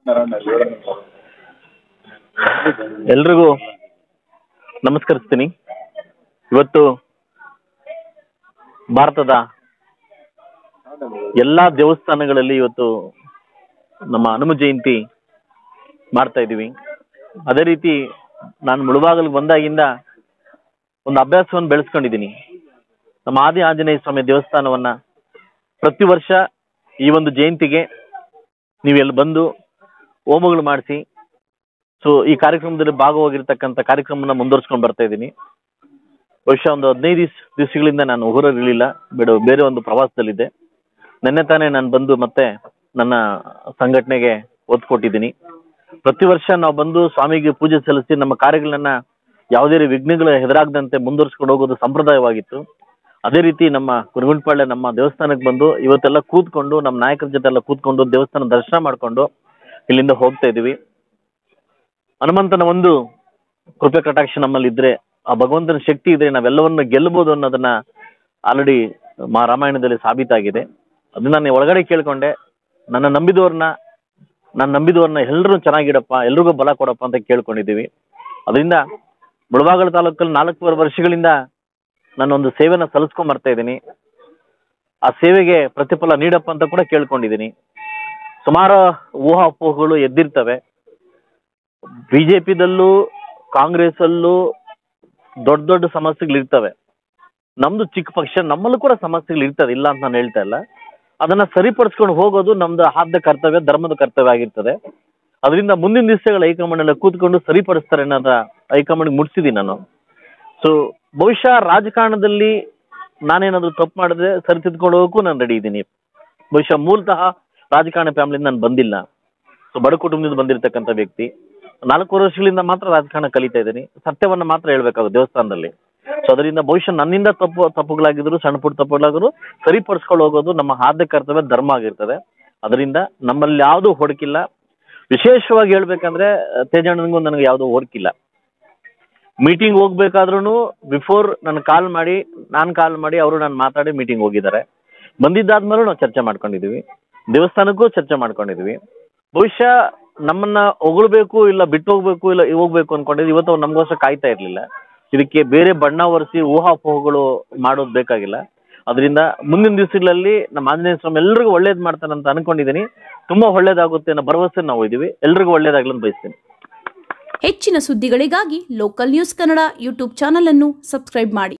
ಎಲ್ರಿಗೂ ನಮಸ್ಕರಿಸ್ತೀನಿ ಇವತ್ತು ಭಾರತದ ಎಲ್ಲಾ ದೇವಸ್ಥಾನಗಳಲ್ಲಿ ಇವತ್ತು ನಮ್ಮ ಹನುಮ ಜಯಂತಿ ಮಾಡ್ತಾ ಇದ್ದೀವಿ ಅದೇ ರೀತಿ ನಾನು ಮುಳುಬಾಗಿಲಿಗೆ ಬಂದಾಗಿಂದ ಒಂದು ಅಭ್ಯಾಸವನ್ನು ಬೆಳೆಸ್ಕೊಂಡಿದ್ದೀನಿ ನಮ್ಮ ಆದಿ ಆಂಜನೇಯ ಸ್ವಾಮಿ ದೇವಸ್ಥಾನವನ್ನ ಪ್ರತಿ ವರ್ಷ ಈ ಒಂದು ಜಯಂತಿಗೆ ನೀವೆಲ್ಲಿ ಬಂದು ಹೋಮಗಳು ಮಾಡಿಸಿ ಸೊ ಈ ಕಾರ್ಯಕ್ರಮದಲ್ಲಿ ಭಾಗವಾಗಿರ್ತಕ್ಕಂಥ ಕಾರ್ಯಕ್ರಮನ ಮುಂದುವರ್ಸ್ಕೊಂಡು ಬರ್ತಾ ಇದ್ದೀನಿ ಬಹುಶಃ ಒಂದು ಹದಿನೈದು ದಿವಸ ದಿವಸಗಳಿಂದ ನಾನು ಊರಲ್ಲಿರಲಿಲ್ಲ ಬೇಡ ಬೇರೆ ಒಂದು ಪ್ರವಾಸದಲ್ಲಿದ್ದೆ ನಿನ್ನೆ ತಾನೇ ನಾನು ಬಂದು ಮತ್ತೆ ನನ್ನ ಸಂಘಟನೆಗೆ ಒತ್ತು ಕೊಟ್ಟಿದ್ದೀನಿ ಪ್ರತಿ ವರ್ಷ ನಾವು ಬಂದು ಸ್ವಾಮಿಗೆ ಪೂಜೆ ಸಲ್ಲಿಸಿ ನಮ್ಮ ಕಾರ್ಯಗಳನ್ನ ಯಾವುದೇ ರೀತಿ ವಿಘ್ನಗಳು ಎದುರಾಗದಂತೆ ಮುಂದುವರ್ಸ್ಕೊಂಡು ಹೋಗೋದು ಸಂಪ್ರದಾಯವಾಗಿತ್ತು ಅದೇ ರೀತಿ ನಮ್ಮ ಕುರುಗುಂಟಪಾಳ್ಯ ನಮ್ಮ ದೇವಸ್ಥಾನಕ್ಕೆ ಬಂದು ಇವತ್ತೆಲ್ಲ ಕೂತ್ಕೊಂಡು ನಮ್ಮ ನಾಯಕರ ಜೊತೆ ಎಲ್ಲ ಕೂತ್ಕೊಂಡು ದೇವಸ್ಥಾನ ದರ್ಶನ ಮಾಡ್ಕೊಂಡು ಇಲ್ಲಿಂದ ಹೋಗ್ತಾ ಇದೀವಿ ಹನುಮಂತನ ಒಂದು ಕೃಪೆ ಕಟಾಕ್ಷ ನಮ್ಮಲ್ಲಿ ಇದ್ರೆ ಆ ಭಗವಂತನ ಶಕ್ತಿ ಇದ್ರೆ ನಾವೆಲ್ಲವನ್ನು ಗೆಲ್ಲಬಹುದು ಅನ್ನೋದನ್ನ ಆಲ್ರೆಡಿ ಮಾ ರಾಮಾಯಣದಲ್ಲಿ ಸಾಬೀತಾಗಿದೆ ಅದನ್ನ ನಾನು ಒಳಗಡೆ ಕೇಳ್ಕೊಂಡೆ ನನ್ನ ನಂಬಿದವ್ರನ್ನ ನಾನು ನಂಬಿದವ್ರನ್ನ ಎಲ್ಲರೂ ಚೆನ್ನಾಗಿಡಪ್ಪ ಎಲ್ರಿಗೂ ಬಲ ಕೊಡಪ್ಪ ಅಂತ ಕೇಳ್ಕೊಂಡಿದ್ದೀವಿ ಅದರಿಂದ ಮುಳಬಾಗಲ ತಾಲೂಕಲ್ಲಿ ನಾಲ್ಕೂವರೆ ವರ್ಷಗಳಿಂದ ನಾನೊಂದು ಸೇವೆನ ಸಲ್ಲಿಸ್ಕೊಂಡ್ ಬರ್ತಾ ಇದ್ದೀನಿ ಆ ಸೇವೆಗೆ ಪ್ರತಿಫಲ ನೀಡಪ್ಪ ಅಂತ ಕೂಡ ಕೇಳ್ಕೊಂಡಿದ್ದೀನಿ ಸುಮಾರು ಊಹಾಪೋಹಗಳು ಎದ್ದಿರ್ತವೆ ಬಿಜೆಪಿದಲ್ಲೂ ಕಾಂಗ್ರೆಸ್ ಅಲ್ಲೂ ದೊಡ್ಡ ದೊಡ್ಡ ಸಮಸ್ಯೆಗಳು ಇರ್ತವೆ ನಮ್ದು ಚಿಕ್ಕ ಪಕ್ಷ ನಮ್ಮಲ್ಲೂ ಕೂಡ ಸಮಸ್ಯೆಗಳು ಇರ್ತದೆ ಇಲ್ಲ ಅಂತ ನಾನು ಹೇಳ್ತಾ ಇಲ್ಲ ಅದನ್ನ ಸರಿಪಡಿಸ್ಕೊಂಡು ಹೋಗೋದು ನಮ್ದು ಆದ್ಯ ಕರ್ತವ್ಯ ಧರ್ಮದ ಕರ್ತವ್ಯ ಆಗಿರ್ತದೆ ಅದರಿಂದ ಮುಂದಿನ ದಿವಸಗಳ ಹೈಕಮಾಂಡ್ ಎಲ್ಲ ಕೂತ್ಕೊಂಡು ಸರಿಪಡಿಸ್ತಾರೆ ಅನ್ನೋದ ಹೈಕಮಾಂಡ್ ಮುಟ್ಸಿದ್ದೀನಿ ನಾನು ಸೊ ಬಹುಶಃ ರಾಜಕಾರಣದಲ್ಲಿ ನಾನೇನಾದ್ರೂ ತಪ್ಪು ಮಾಡಿದ್ರೆ ಸರಿ ತಿದ್ಕೊಂಡು ಹೋಗೋಕ್ಕೂ ನಾನು ರೆಡಿ ಇದ್ದೀನಿ ಬಹುಶಃ ಮೂಲತಃ ರಾಜಕಾರಣ ಫ್ಯಾಮಿಲಿಯಿಂದ ನಾನು ಬಂದಿಲ್ಲ ಸೊ ಬಡ ಕುಟುಂಬದಿಂದ ಬಂದಿರತಕ್ಕಂಥ ವ್ಯಕ್ತಿ ನಾಲ್ಕು ವರ್ಷಗಳಿಂದ ಮಾತ್ರ ರಾಜಕಾರಣ ಕಲಿತಾ ಇದ್ದೀನಿ ಸತ್ಯವನ್ನ ಮಾತ್ರ ಹೇಳ್ಬೇಕಾಗುತ್ತೆ ದೇವಸ್ಥಾನದಲ್ಲಿ ಸೊ ಅದರಿಂದ ಬಹುಶಃ ನನ್ನಿಂದ ತಪ್ಪು ತಪ್ಪುಗಳಾಗಿದ್ರು ಸಣ್ಣ ಪುಟ್ಟ ತಪ್ಪುಗಳಾಗಿದ್ರು ಸರಿಪಡಿಸ್ಕೊಂಡು ಹೋಗೋದು ನಮ್ಮ ಆದ್ಯ ಕರ್ತವ್ಯ ಧರ್ಮ ಆಗಿರ್ತದೆ ಅದರಿಂದ ನಮ್ಮಲ್ಲಿ ಯಾವುದೂ ಹೊಡಕಿಲ್ಲ ವಿಶೇಷವಾಗಿ ಹೇಳ್ಬೇಕಂದ್ರೆ ತೇಜಣ್ಣನಿಗೂ ನನಗೆ ಯಾವುದೂ ಹೊರಕಿಲ್ಲ ಮೀಟಿಂಗ್ ಹೋಗ್ಬೇಕಾದ್ರೂ ಬಿಫೋರ್ ನನ್ನ ಕಾಲ್ ಮಾಡಿ ನಾನು ಕಾಲ್ ಮಾಡಿ ಅವರು ನಾನು ಮಾತಾಡಿ ಮೀಟಿಂಗ್ ಹೋಗಿದ್ದಾರೆ ಬಂದಿದ್ದಾದ್ಮೇಲೂ ನಾವು ಚರ್ಚೆ ಮಾಡ್ಕೊಂಡಿದೀವಿ ದೇವಸ್ಥಾನಕ್ಕೂ ಚರ್ಚೆ ಮಾಡ್ಕೊಂಡಿದೀವಿ ಬಹುಶಃ ನಮ್ಮನ್ನ ಹೊಗಳ್ಬೇಕು ಇಲ್ಲ ಬಿಟ್ಟು ಹೋಗ್ಬೇಕು ಇಲ್ಲ ಹೋಗ್ಬೇಕು ಅನ್ಕೊಂಡಿದ್ದು ಇವತ್ತು ಅವ್ರು ನಮಗೋಸ್ಕರ ಕಾಯ್ತಾ ಇರ್ಲಿಲ್ಲ ಇದಕ್ಕೆ ಬೇರೆ ಬಣ್ಣ ಒರೆಸಿ ಊಹಾಪೋಹಗಳು ಮಾಡೋದು ಬೇಕಾಗಿಲ್ಲ ಅದರಿಂದ ಮುಂದಿನ ದಿವಸಗಳಲ್ಲಿ ನಮ್ಮ ಆಂಜನೇಯ ಸ್ವಾಮಿ ಎಲ್ರಿಗೂ ಒಳ್ಳೇದು ಮಾಡ್ತಾನೆ ಅಂತ ಅನ್ಕೊಂಡಿದ್ದೀನಿ ತುಂಬಾ ಒಳ್ಳೇದಾಗುತ್ತೆ ಅನ್ನೋ ಭರವಸೆ ನಾವು ಇದ್ದೀವಿ ಎಲ್ರಿಗೂ ಒಳ್ಳೇದಾಗ್ಲಿ ಅಂತ ಬಯಸ್ತೀನಿ ಹೆಚ್ಚಿನ ಸುದ್ದಿಗಳಿಗಾಗಿ local news Kannada YouTube channel ಅನ್ನು ಸಬ್ಸ್ಕ್ರೈಬ್ ಮಾಡಿ